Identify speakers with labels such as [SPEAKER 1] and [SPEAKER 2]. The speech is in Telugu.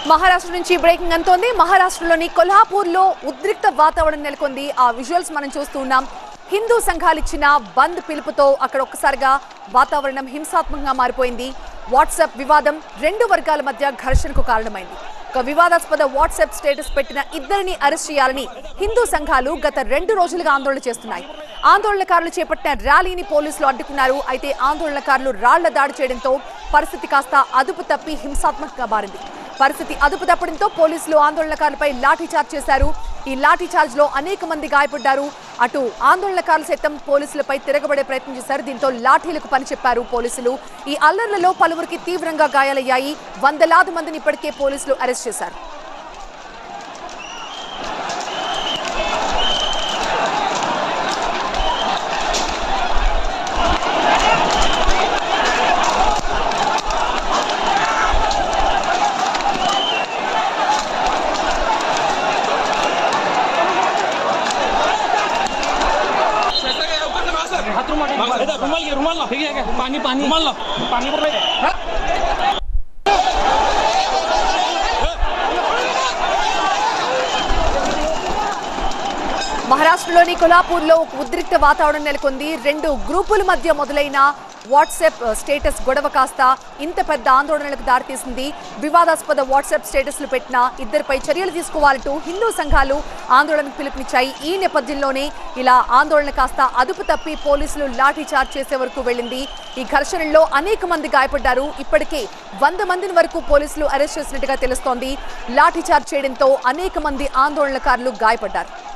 [SPEAKER 1] మహారాష్ట్ర నుంచి బ్రేకింగ్ అంతోంది మహారాష్ట్రలోని కొల్హాపూర్లో ఉద్రిక్త వాతావరణం నెలకొంది ఆ విజువల్స్ మనం చూస్తూ ఉన్నాం హిందూ సంఘాలు ఇచ్చిన బంద్ పిలుపుతో అక్కడ ఒక్కసారిగా వాతావరణం హింసాత్మకంగా మారిపోయింది వాట్సాప్ వివాదం రెండు వర్గాల మధ్య ఘర్షణకు కారణమైంది ఒక వివాదాస్పద వాట్సాప్ స్టేటస్ పెట్టిన ఇద్దరిని అరెస్ట్ చేయాలని హిందూ సంఘాలు గత రెండు రోజులుగా ఆందోళన చేస్తున్నాయి ఆందోళనకారులు చేపట్టిన ర్యాలీని పోలీసులు అడ్డుకున్నారు అయితే ఆందోళనకారులు రాళ్ల దాడి చేయడంతో పరిస్థితి కాస్త అదుపు తప్పి హింసాత్మకంగా మారింది పరిస్థితి అదుపు తప్పడంతో పోలీసులు ఆందోళనకారులపై లాఠీచార్జ్ చేశారు ఈ లాఠీచార్జ్ లో అనేక మంది గాయపడ్డారు అటు ఆందోళనకారులు సైతం పోలీసులపై తిరగబడే ప్రయత్నం చేశారు దీంతో లాఠీలకు పని చెప్పారు పోలీసులు ఈ అల్లర్లలో పలువురికి తీవ్రంగా గాయాలయ్యాయి వందలాది మందిని ఇప్పటికే పోలీసులు అరెస్ట్ చేశారు
[SPEAKER 2] हात रुमाल इधर, रुमाल घे रुमाल लाव. हे घे, घे. पाणी पाणी रुमाल लाव. पाणी बरोबर
[SPEAKER 1] మహారాష్ట్రలోని కొల్హాపూర్లో ఒక ఉద్రిక్త వాతావరణం నెలకొంది రెండు గ్రూపుల మధ్య మొదలైన వాట్సాప్ స్టేటస్ గొడవ కాస్త ఇంత పెద్ద ఆందోళనలకు దారితీసింది వివాదాస్పద వాట్సాప్ స్టేటస్లు పెట్టిన ఇద్దరిపై చర్యలు తీసుకోవాలంటూ హిందూ సంఘాలు ఆందోళనకు పిలుపునిచ్చాయి ఈ నేపథ్యంలోనే ఇలా ఆందోళన కాస్త అదుపు తప్పి పోలీసులు లాఠీ చార్జ్ చేసే వరకు వెళ్ళింది ఈ ఘర్షణల్లో అనేక మంది గాయపడ్డారు ఇప్పటికే వంద మందిని వరకు పోలీసులు అరెస్ట్ చేసినట్టుగా తెలుస్తోంది లాఠీ చార్జ్ చేయడంతో అనేక మంది ఆందోళనకారులు గాయపడ్డారు